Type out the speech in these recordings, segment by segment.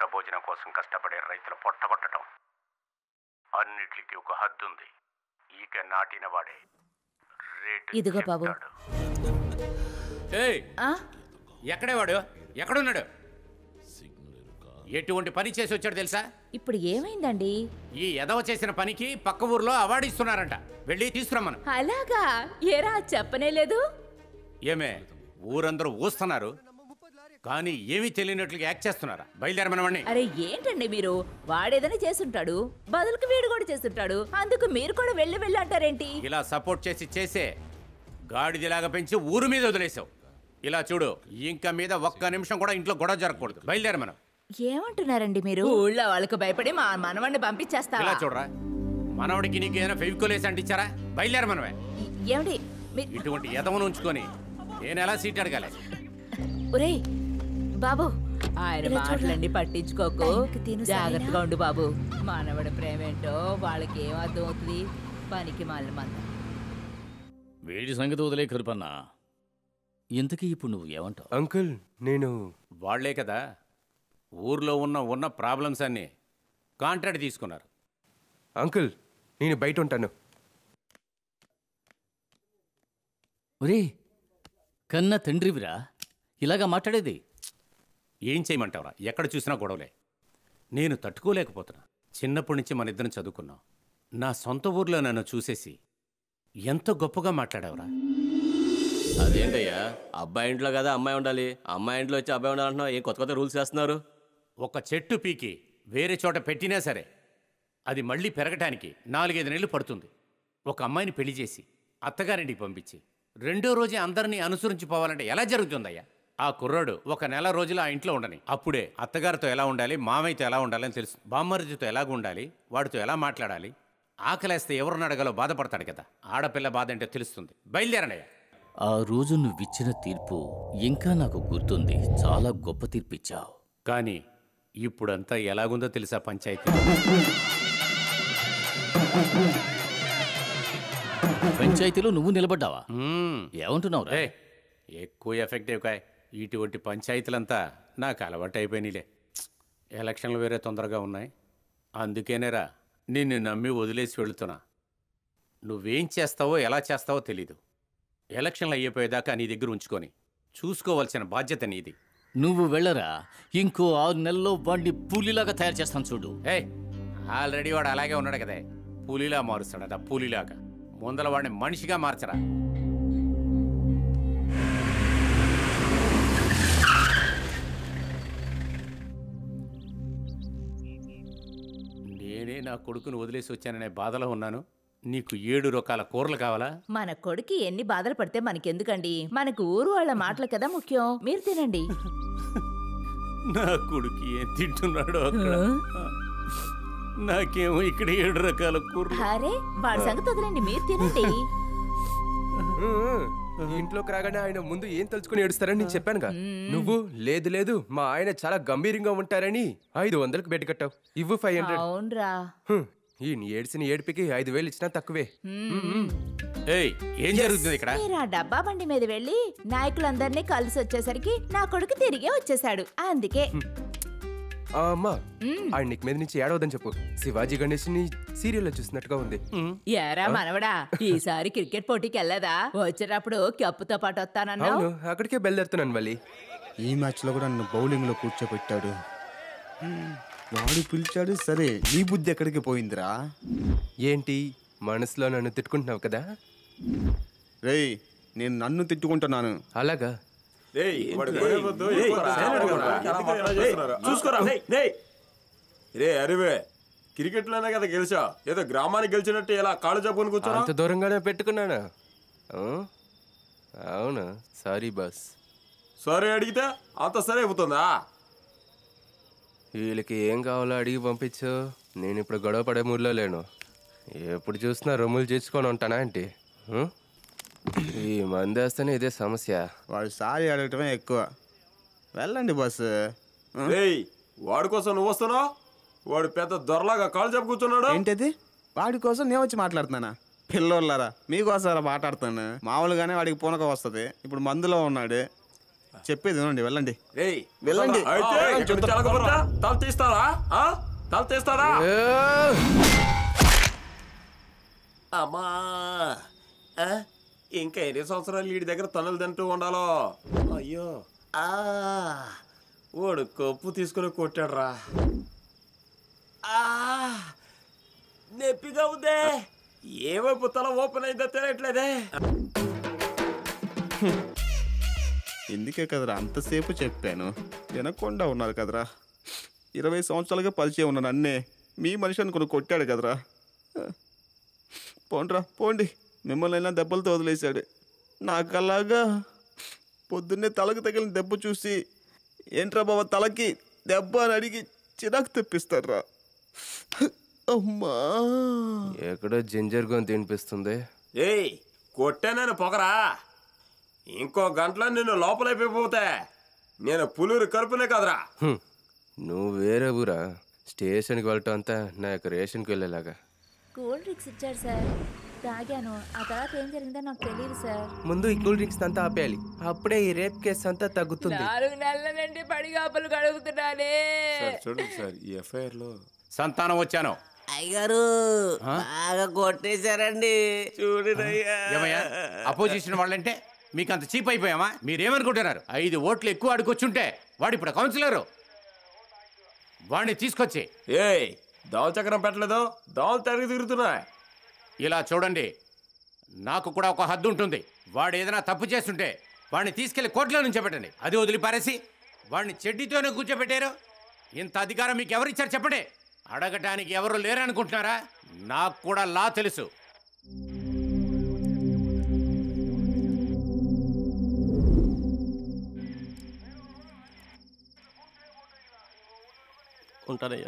పూట్ల భోజనం కోసం కష్టపడే రైతుల పొట్టగొట్టడం అన్నిటికీ ఒక హద్దు ఉంది ఈక నాటిన వాడే రేటు ఇదిగో బాబు. చెప్తాడు. ఏయ్ ఆ? ఎక్కడే వాడు ఎక్కడున్నాడు ఎటువంటి పని చేసి వచ్చాడు తెలుసా ఇప్పుడు ఏమైందండి ఈ ఎదవ చేసిన పనికి పక్క ఊర్లో అవార్డు ఇస్తున్నారంట వెళ్ళి తీసుకురమ్మను అలాగా ఏరా చెప్పనే లేదు ఏమే ఊరందరూ ఊస్తున్నారు కానీ ఏమీ తెలియనట్లుగా యాక్ట్ చేస్తున్నారా బయలుదేరమనవాణ్ణి అరే ఏంటండి మీరు వాడేదని చేసుంటాడు బదులుకు వీడు కూడా చేస్తుంటాడు అందుకు మీరు కూడా వెళ్ళి వెళ్ళి అంటారేంటి ఇలా సపోర్ట్ చేసి చేసే గాడిదిలాగా పెంచి ఊరు మీద వదిలేసావు ఇలా చూడు ఇంకా మీద ఒక్క నిమిషం కూడా ఇంట్లో గొడవ జరగకూడదు బయలుదేర మనం ఏమంటున్నారండి మీరు ఊళ్ళో వాళ్ళకు భయపడి మా మనవణ్ణి ఇలా పంపించేస్తావా చూడరా మనవడికి నీకు ఏదైనా ఫెవికోలేసి అంటించారా బయలుదేర మనమే ఏమండి మీ- ఇటువంటి ఎదవను ఉంచుకొని నేను ఎలా సీట్ అడగాలి ఒరేయ్ బాబు ఆయన ఇలా చూడరా. మాటలన్నీ పట్టించుకోకు టైంకి తిను, జాగ్రత్తగా సరేనా? ఉండు బాబు మానవుడి ప్రేమేంటో వాళ్ళకి ఏం అర్థం అవుతుంది పనికి మాలిన మంద వీడి సంగతి వదిలే కరుపన్నా ఇంతకీ ఇప్పుడు నువ్వు ఏమంటావు అంకుల్ నేను వాళ్లే కదా ఊర్లో ఉన్న ఉన్న ప్రాబ్లమ్స్ అన్నీ కాంట్రాక్ట్ తీసుకున్నారు అంకుల్ నేను బయట ఉంటాను ఒరే కన్న తండ్రివిరా ఇలాగా మాట్లాడేది ఏం చేయమంటావురా ఎక్కడ చూసినా గొడవలే నేను తట్టుకోలేకపోతున్నా చిన్నప్పటి నుంచి మన ఇద్దరం చదువుకున్నాం నా సొంత ఊర్లో నన్ను చూసేసి ఎంత గొప్పగా మాట్లాడావురా అదేంటయ్యా అబ్బాయి ఇంట్లో కదా అమ్మాయి ఉండాలి అమ్మాయి ఇంట్లో వచ్చి అబ్బాయి ఉండాలంటున్నావు ఏం కొత్త కొత్త రూల్స్ వేస్తున్నారు ఒక చెట్టు పీకి వేరే చోట పెట్టినా సరే అది మళ్ళీ పెరగటానికి నాలుగైదు నెలలు పడుతుంది ఒక అమ్మాయిని పెళ్లి చేసి అత్తగారింటికి పంపించి రెండో రోజే అందరినీ అనుసరించి పోవాలంటే ఎలా జరుగుతుందయ్యా ఆ కుర్రాడు ఒక నెల రోజులు ఆ ఇంట్లో ఉండని అప్పుడే అత్తగారితో ఎలా ఉండాలి మామయ్యతో ఎలా ఉండాలి అని తెలుసు బామ్మరిదితో ఎలాగ ఉండాలి వాడితో ఎలా మాట్లాడాలి ఆకలేస్తే ఎవరిని అడగాలో బాధపడతాడు కదా ఆడపిల్ల బాధ అంటే తెలుస్తుంది బయలుదేరండియ్యా ఆ రోజు నువ్విచ్చిన తీర్పు ఇంకా నాకు గుర్తుంది చాలా గొప్ప తీర్పు ఇచ్చావు కానీ ఇప్పుడంతా ఎలాగుందో తెలుసా పంచాయతీ పంచాయతీలో నువ్వు నిలబడ్డావా మ్మ్. ఏమంటున్నావు ఏ ఎక్కువ ఎఫెక్టివ్ కాయ్ ఇటువంటి పంచాయతీలంతా నాకు అలవాటు అయిపోయినాయిలే ఎలక్షన్లు వేరే తొందరగా ఉన్నాయి అందుకేనేరా నిన్ను నమ్మి వదిలేసి వెళుతున్నా నువ్వేం చేస్తావో ఎలా చేస్తావో తెలీదు ఎలక్షన్లు అయిపోయేదాకా నీ దగ్గర ఉంచుకొని చూసుకోవాల్సిన బాధ్యత నీది నువ్వు వెళ్ళరా ఇంకో ఆరు నెలల్లో వాడిని పులిలాగా తయారు చేస్తాను చూడు ఏ ఆల్రెడీ వాడు అలాగే ఉన్నాడు కదే పులిలా మారుస్తాడట పులిలాగా ముందల వాడిని మనిషిగా మార్చరా నేనే నా కొడుకును వదిలేసి వచ్చాననే బాధలో ఉన్నాను నీకు ఏడు రకాల కూరలు కావాలా మన కొడుకు ఎన్ని బాధలు పడితే మనకెందుకండి మనకు ఊరు వాళ్ళ మాటలు కదా ముఖ్యం మీరు తినండి నా కొడుకు ఏం తింటున్నాడో అక్కడ నాకేమో ఇక్కడ ఏడు రకాల కూరలు అరే వాడి సంగతి వదిలేండి మీరు తినండి ఇంట్లోకి రాగానే ఆయన ముందు ఏం తలుచుకుని ఏడుస్తారని నేను చెప్పానుగా నువ్వు లేదు లేదు మా ఆయన చాలా గంభీరంగా ఉంటారని ఐదు వందలకు బెట్టి కట్టావు ఇవ్వు ఫైవ్ హండ్రెడ్ అవునరా ఈ ఏడ్చిన ఏడుపుకి ఐదు వేలు ఇచ్చినా తక్కువే ఏయ్ ఏం జరుగుతుంది ఇక్కడ మీరు ఆ డబ్బా బండి మీద వెళ్ళి నాయకులందరినీ కలిసి వచ్చేసరికి నా కొడుకు తిరిగే వచ్చేసాడు అందుకే ఆ అమ్మా ఆయన నీకు మీద నుంచి ఏడవదని చెప్పు శివాజీ గణేష్ ని సీరియల్లో చూసినట్టుగా ఉంది ఏరా మనవడా ఈసారి క్రికెట్ పోటీకి వెళ్ళదా వచ్చేటప్పుడు కప్పుతో పాటు వస్తానన్నావు అవును అక్కడికే బయలుదేరుతున్నాను మళ్ళీ ఈ మ్యాచ్లో కూడా నన్ను బౌలింగ్లో కూర్చోబెట్టాడు వాడు పిలిచాడు సరే నీ బుద్ధి ఎక్కడికి పోయిందిరా ఏంటి మనసులో నన్ను తిట్టుకుంటున్నావు కదా రేయ్ నేను నన్ను తిట్టుకుంటున్నాను అలాగా చూసుకోరా రే అరివే క్రికెట్ లోనే కదా గెలిచా ఏదో గ్రామానికి గెలిచినట్టు ఇలా కాళ్ళు చెప్పుకొని కూర్చోరా అంత దూరంగానే పెట్టుకున్నానా ఆ? అవునా సారీ బాస్ సరే అడిగితే అంత సరే అయిపోతుందా వీళ్ళకి ఏం కావాలో అడిగి పంపించు నేను ఇప్పుడు గొడవ పడే మూడ్లో లేను ఎప్పుడు చూసినా రొమ్ములు చేర్చుకొని ఉంటానా ఏంటి ఆ? ఈ మంది వేస్తేనే ఇదే సమస్య వాడు సారీ అడగటమే ఎక్కువ వెళ్ళండి బస్సు రేయ్ వాడి కోసం నువ్వు వస్తున్నావు వాడు పెద్ద దొరలాగా కాళ్ళు చెప్పు కూర్చున్నాడు ఏంటది వాడి కోసం నేను వచ్చి మాట్లాడుతున్నానా పిల్లోళ్ళారా మీకోసారా మాట్లాడుతాను మామూలుగానే వాడికి పూనక వస్తుంది ఇప్పుడు మందులో ఉన్నాడు చెప్పేది వినండి వెళ్ళండి రేయ్ వెళ్ళండి. అయితే ఆ, ఇక్కడ నుంచి వెళ్ళకపోతా తల తీస్తారా ఆ? తల తీస్తారా అమ్మా ఆ? ఇంకా ఎన్ని సంవత్సరాలు వీడి దగ్గర తనులు తింటూ ఉండాలో అయ్యో ఆ వాడు కప్పు తీసుకుని కొట్టాడురా ఆ నొప్పిగా ఉందే ఏవైపు తల ఓపెన్ అయిందో తెలియట్లేదే ఎందుకే కదరా అంతసేపు చెప్పాను వినకుండా ఉన్నారు కదరా ఇరవై సంవత్సరాలుగా పరిచయం ఉన్నాను అన్నే మీ మనిషి అనుకుని కొట్టాడు కదరా పోండ్రా పోండి మిమ్మల్ని అయినా దెబ్బలతో వదిలేశాడు నాకు అలాగా పొద్దున్నే తలకు తగిలిన దెబ్బ చూసి ఏంట్రా బాబా తలకి దెబ్బ అని అడిగి చిరాకు తెప్పిస్తారా అమ్మా ఎక్కడో జింజర్ గొంతు తినిపిస్తుంది ఏయ్ కొట్టానని పొగరా ఇంకో గంటలో నిన్ను లోపలైపోతే నేను పులూరు కరుపునే కదరా హ్మ్. నువ్వు వేరే ఊరా స్టేషన్కి వెళ్ళటం అంతా నా యొక్క రేషన్కి వెళ్ళేలాగా కూల్ డ్రింక్స్ ఇచ్చారు సార్ తాగాను ఆ తర్వాత ఏం జరిగిందో నాకు తెలియదు సార్ ముందు ఈ కూల్ డ్రింక్స్ అంతా ఆపేయాలి అప్పుడే ఈ రేప్ కేసు అంతా తగ్గుతుంది నాలుగు నెలల నుండి పడిగాపులు కడుగుతున్నానే చూడండి సార్ ఈ ఎఫ్ఐఆర్ లో సంతానం వచ్చాను అయ్యారు బాగా కొట్టేశారండి చూడనయ్యా ఏమయ్యా అపోజిషన్ వాళ్ళంటే మీకు అంత చీప్ అయిపోయామా మీరేమనుకుంటున్నారు ఐదు ఓట్లు ఎక్కువ అడుకొచ్చుంటే వాడు ఇప్పుడు కౌన్సిలరు వాడిని తీసుకొచ్చి ఏయ్ దోమ చక్రం పెట్టలేదు దోమలు తిరిగి తిరుగుతున్నాయి ఇలా చూడండి నాకు కూడా ఒక హద్దు ఉంటుంది వాడు ఏదైనా తప్పు చేస్తుంటే వాడిని తీసుకెళ్లి కోర్టులో నుంచి పెట్టండి అది వదిలి పారేసి వాడిని చెడ్డీతోనే కూర్చోబెట్టారు ఇంత అధికారం మీకు ఎవరిచ్చారు చెప్పండి అడగటానికి ఎవరు లేరనుకుంటున్నారా నాకు కూడా లా తెలుసు ఉంటానయ్యా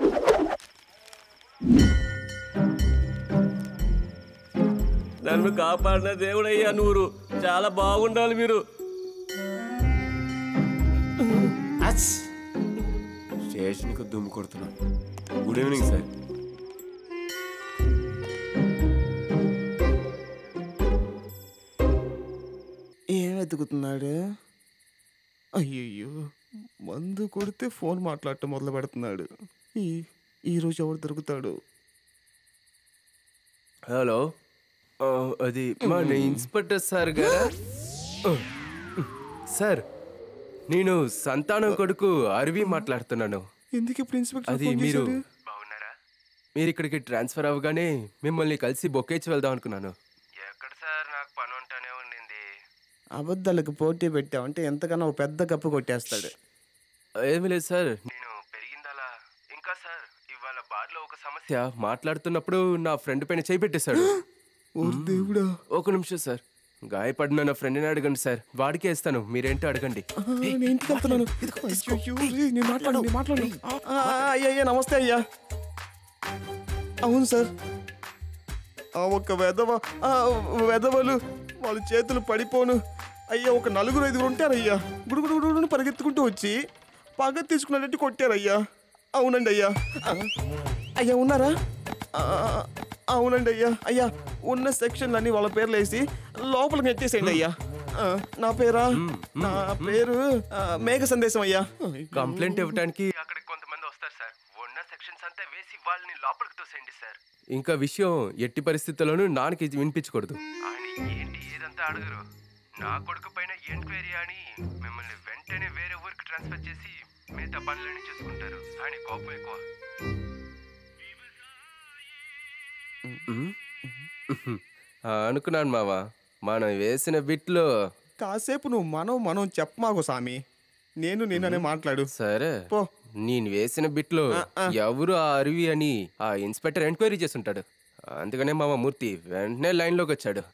నన్ను కాపాడిన దేవుడయ్యా నూరు చాలా బాగుండాలి మీరు స్టేషన్కి దుమ్ము కొడుతున్నాను గుడ్ ఈవినింగ్ సార్ ఏం వెతుకుతున్నాడు అయ్యయ్యో మందు కొడితే ఫోన్ మాట్లాడటం మొదలు పెడుతున్నాడు ఈ ఈరోజు ఎవరు దొరుకుతాడు హలో ఆ, అది మన ఇన్స్పెక్టర్ సార్ గారా ఆ, సార్ నేను సంతానం కొడుకు అరవి మాట్లాడుతున్నాను ఎందుకు ఇప్పుడు ఇన్స్పెక్టర్ అది ఫోన్ మీరు చేశాడు? మీరు ఇక్కడికి ట్రాన్స్ఫర్ అవ్వగానే మిమ్మల్ని కలిసి బొక్కేచి వెళ్దాం అనుకున్నాను ఎక్కడ సార్ నాకు పని ఉంటానే ఉండింది అబద్ధాలకు పోటీ పెట్టావంటే ఎంతకన్నా ఒక పెద్ద కప్పు కొట్టేస్తాడు ఏమీ లేదు సార్ నేను పెరిగిందలా ఇంకా సార్ ఇవాళ బార్లో ఒక సమస్య మాట్లాడుతున్నప్పుడు నా ఫ్రెండ్ పైన చేయి పెట్టేశాడు ఓ దేవుడా ఒక నిమిషం సార్ గాయపడిన నా ఫ్రెండ్ని అడగండి సార్ వాడికే ఇస్తాను మీరేంటో అడగండి ఆ, నేను ఇంటికి వెళ్తున్నాను అయ్యయ్యో, రేయ్, నేను మాట్లాడు నేను మాట్లాడు ఆ, ఆ, అయ్యా అయ్యా నమస్తే అయ్యా అవును సార్ ఆ ఒక్క వెధవ ఆ, వెధవలు వాళ్ళ చేతులు పడిపోను అయ్యా ఒక నలుగురు ఐదుగురు ఉంటారయ్యా గుడుగుడు గుడుగుడు పరిగెత్తుకుంటూ వచ్చి పగ తీసుకున్నట్టు కొట్టారయ్యా అవునండి అయ్యా ఆ, అయ్యా ఉన్నారా ఆ, అవునండి అయ్యా అయ్యా ఉన్న సెక్షన్లన్నీ వాళ్ళ పేర్లు వేసి లోపలికి నెట్టేసేయండి అయ్యా ఆ, నా పేరా నా పేరు ఆ, మేఘ సందేశం అయ్యా కంప్లైంట్ ఇవ్వడానికి అక్కడికి కొంతమంది వస్తారు సార్ ఉన్న సెక్షన్స్ అంతా వేసి వాళ్ళని లోపలికి తోసేయండి సార్ ఇంకా విషయం ఎట్టి పరిస్థితుల్లోనూ నాన్నకి ఇది వినిపించకూడదు ఏంటి ఏదంతా అడగరు నా కొడుకు పైన ఎంక్వైరీ అని మిమ్మల్ని వెంటనే వేరే ఊరికి ట్రాన్స్ఫర్ చేసి మిగతా పనులన్నీ చేసుకుంటారు ఆయన కోపం ఎక్కువ ఆ, అనుకున్నాను మావా మనం వేసిన బిట్లో కాసేపు నువ్వు మనం మనం చెప్పమాకు స్వామి నేను నేననే మాట్లాడు సరే పో. నేను వేసిన బిట్లో ఆ, ఆ. ఎవరు ఆ అరివి అని ఆ ఇన్స్పెక్టర్ ఎంక్వైరీ చేస్తుంటాడు అందుకనే మామ మూర్తి వెంటనే లైన్లోకి వచ్చాడు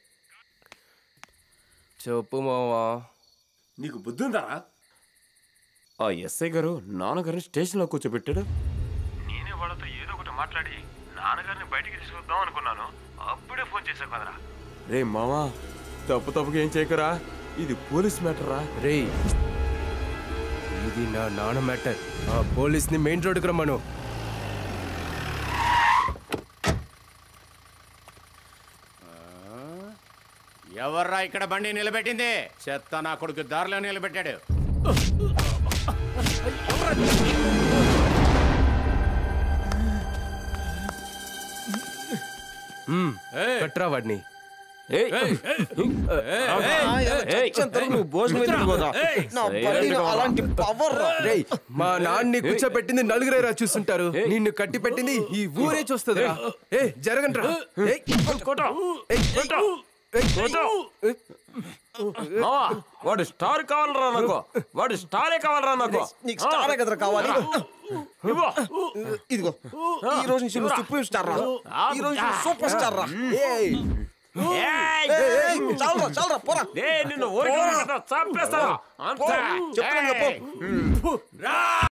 చెప్పు మావా నీకు బుద్ధి ఉందా ఆ ఎస్ఐ గారు నాన్నగారిని స్టేషన్లో కూర్చోబెట్టాడు నేనే వాళ్ళతో ఏదో ఒకటి మాట్లాడి నాన్నగారిని బయటికి తీసుకొద్దాం అనుకున్నాను అప్పుడే ఫోన్ చేశావు కదరా రే మామా తప్పు తప్పుగా ఏం చేయకరా ఇది పోలీస్ మ్యాటరా రేయ్ ఇది నా నాన్న మ్యాటర్ ఆ పోలీస్ని మెయిన్ రోడ్డుకు రమ్మను ఎవర్రా ఇక్కడ బండి నిలబెట్టింది చెత్త నా కొడుకు దారిలో నిలబెట్టాడు మ్మ్. పట్రా వాడిని నువ్వు భోజనం ఎందుకు పోదా? నా బండిలో అలాంటి పవర్ రా. రేయ్ మా నాన్ని కూర్చోపెట్టింది నలుగురేరా చూస్తుంటారు నిన్ను కట్టి పెట్టింది ఈ ఊరే చూస్తుందిరా ఏ జరగండి రా మావా, వాడు స్టార్ కావాలరా నాకు వాడు స్టారే కావాలరా నాకు నీకు స్టార్ కదరా కావాలి ఇవ్వు. ఇదిగో ఈ రోజు నుంచి నువ్వు సూపర్ స్టార్ రా ఈ రోజు నుంచి సూపర్ స్టార్ రా ఏయ్. ఏయ్! ఏయ్, ఏయ్, చాలురా చాలురా పోరా ఏయ్, నిన్ను ఊరికి చంపేస్తా అంతే చెప్తున్నాను కదా, పో. రా